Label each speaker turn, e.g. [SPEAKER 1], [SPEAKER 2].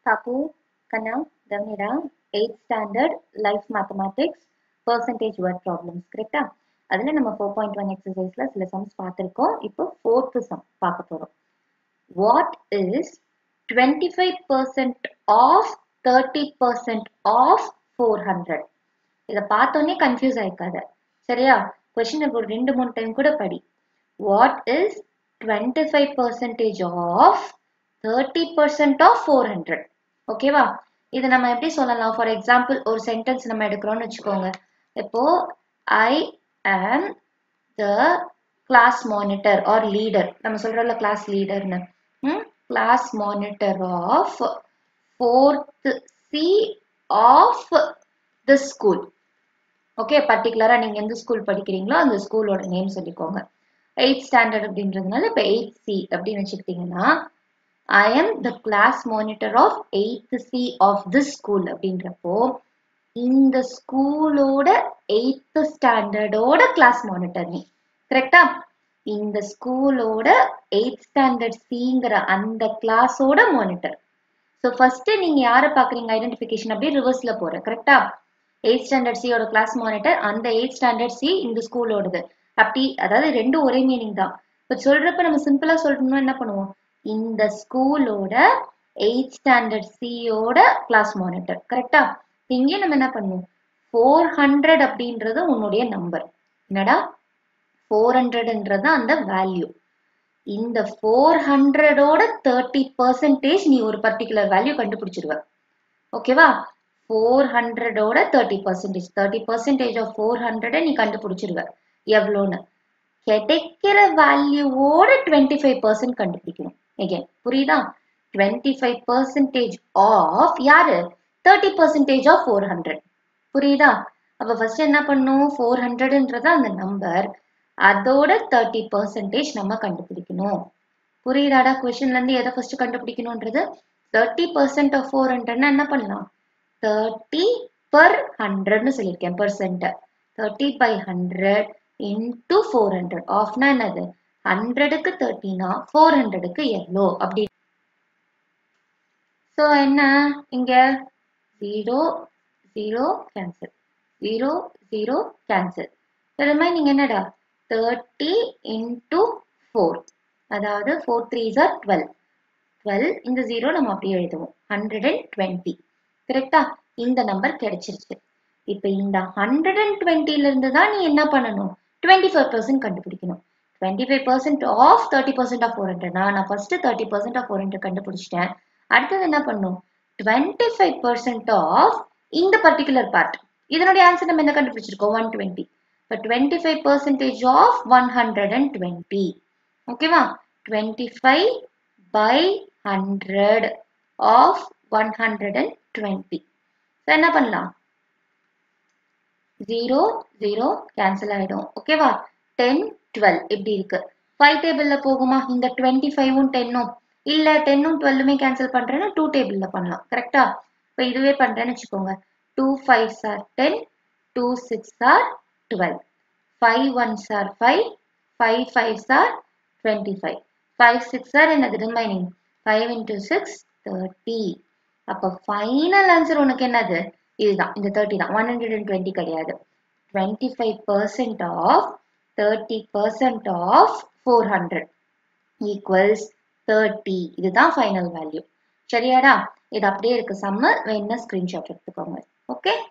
[SPEAKER 1] Kapu, Kanna, Damira, 8th standard life mathematics percentage word problems கரெக்டா அதில் நம்ம four point one எக்ஸசைஸில் சில sums பார்த்துருக்கோம் இப்போ ஃபோர்த்து சம் பார்க்க போகிறோம் what is twenty five percent of thirty percent of four hundred இதை பார்த்தோன்னே கன்ஃபியூஸ் ஆயிக்காத சரியா கொஸ்டின் ஒரு ரெண்டு மூணு டைம் கூட படி what is twenty five percentage of thirty percent of four hundred ஓகேவா இது நம்ம எப்படி சொல்லலாம் ஃபார் எக்ஸாம்பிள் ஒரு சென்டென்ஸ் நம்ம எடுக்கிறோம்னு வச்சுக்கோங்க இப்போ I am the class monitor or leader நம்ம சொல்றோம்ல கிளாஸ் லீடர்னு class monitor of fourth C of the school okay பர்டிகுலரா நீங்க எந்த ஸ்கூல் படிக்கிறீங்களோ அந்த ஸ்கூலோட நேம் சொல்லிக்கோங்க எயிட் ஸ்டாண்டர்ட் அப்படின்றதுனால இப்போ எயிட் சி அப்படின்னு வச்சுக்கிட்டீங்கன்னா I am the class monitor of eighth C of this school அப்படின்றப்போ இந்த ஸ்கூலோட எயித்து ஸ்டாண்டர்டோட கிளாஸ் மானிட்டர் நீ கரெக்டா இந்த ஸ்கூலோட எயித் ஸ்டாண்டர்ட் சிங்கிற அந்த கிளாஸோட மானிட்டர் ஸோ ஃபர்ஸ்ட் நீங்க யாரை பாக்குறீங்க ஐடென்டிஃபிகேஷன் அப்படியே ரிவர்ஸ்ல போற கரெக்டா எயிட் ஸ்டாண்டர்ட் சியோட கிளாஸ் மானிட்டர் அந்த எயிட் ஸ்டாண்டர்ட் சி இந்த ஸ்கூலோடது அப்படி அதாவது ரெண்டும் ஒரே மீனிங் தான் இப்போ சொல்றப்ப நம்ம சிம்பிளா சொல்லணும்னா என்ன பண்ணுவோம் இந்த ஸ்கூலோட எயிட் ஸ்டாண்டர்ட் சியோட கிளாஸ் மானிட்டர் கரெக்டா இங்கே நம்ம என்ன பண்ணுவோம் ஃபோர் ஹண்ட்ரட் அப்படின்றது உன்னுடைய நம்பர் என்னடா ஃபோர் ஹண்ட்ரட்ன்றது அந்த வேல்யூ இந்த ஃபோர் ஹண்ட்ரடோட தேர்ட்டி பர்சன்டேஜ் நீ ஒரு பர்டிகுலர் வேல்யூ கண்டுபிடிச்சிருவ ஓகேவா ஃபோர் ஹண்ட்ரடோட thirty percentage thirty percentage of four ஹண்ட்ரடை நீ கண்டுபிடிச்சிருவ எவ்வளோன்னு கிடைக்கிற வேல்யூவோட டுவெண்ட்டி ஃபைவ் பர்சன்ட் கண்டுபிடிக்கணும் எகேன் புரியுதா டுவெண்ட்டி ஃபைவ் பர்சன்டேஜ் ஆஃப் யாரு thirty percentage of four hundred புரியுதா அப்ப ஃபர்ஸ்ட் என்ன பண்ணும் ஃபோர் ஹண்ட்ரட்ன்றது அந்த நம்பர் அதோட தேர்ட்டி பர்சன்டேஜ் நம்ம கண்டுபிடிக்கணும் புரியுதாடா கொஸ்டின்ல இருந்து எதை ஃபர்ஸ்ட் கண்டுபிடிக்கணும்ன்றது தேர்ட்டி பர்சன்ட் ஆஃப் ஃபோர் ஹண்ட்ரட்னா என்ன பண்ணலாம் தேர்ட்டி பர் ஹண்ட்ரட்னு சொல்லியிருக்கேன் percent thirty by hundred into four hundred ஆஃப்னா என்னது ஹண்ட்ரடுக்கு தேர்ட்டினா ஃபோர் ஹண்ட்ரடுக்கு எவ்வளோ அப்படி ஸோ என்ன இங்க zero zero cancel zero zero cancel remaining என்னடா தேர்ட்டி இன்டூ ஃபோர் அதாவது four three are twelve twelve இந்த ஜீரோ நம்ம அப்படியே எழுதுவோம் ஹண்ட்ரட் அண்ட் டுவெண்ட்டி கரெக்டா இந்த நம்பர் கிடைச்சிருச்சு இப்போ இந்த ஹண்ட்ரட் அண்ட் டுவெண்ட்டில இருந்து தான் நீ என்ன பண்ணணும் டுவெண்ட்டி ஃபைவ் பர்சன்ட் கண்டுபிடிக்கணும் twenty five percent of thirty percent of four hundred நான் first thirty percent of four hundred கண்டுபிடிச்சிட்டேன் அடுத்தது என்ன பண்ணும் டுவெண்ட்டி ஃபைவ் பர்சன்ட் ஆஃப் இந்த பர்டிகுலர் பார்ட் இதனுடைய ஆன்சர் நம்ம என்ன கண்டுபிடிச்சிருக்கோம் ஒன் டுவெண்ட்டி இப்போ twenty five percentage of one hundred and twenty ஓகேவா twenty five by hundred of one hundred and twenty so என்ன பண்ணலாம் ஜீரோ ஜீரோ கேன்சல் ஆகிடும் ஓகேவா டென் டுவெல் இப்படி இருக்கு ஃபைவ் டேபிளில் போகுமா இந்த டுவெண்ட்டி ஃபைவும் டென்னும் இல்லை டென்னும் டுவெல்லுமே கேன்சல் பண்ணுறேன்னா டூ டேபிளில் பண்ணலாம் கரெக்டா இப்போ இதுவே பண்ணுறேன்னு வச்சுக்கோங்க two five sir ten two six are twelve five one sir five five five sir twenty five five six are என்னது remaining five into six thirty அப்போ ஃபைனல் ஆன்சர் உனக்கு என்னது இதுதான் இந்த தேர்ட்டி தான் ஒன் ஹண்ட்ரட் அண்ட் டுவெண்ட்டி கிடையாது twenty five percent of thirty percent of four hundred equals thirty இதுதான் final value சரியாடா இது அப்படியே இருக்கு சம்மர் வேணும்னா ஸ்கிரீன்ஷாட் எடுத்துக்கோங்க ஓகே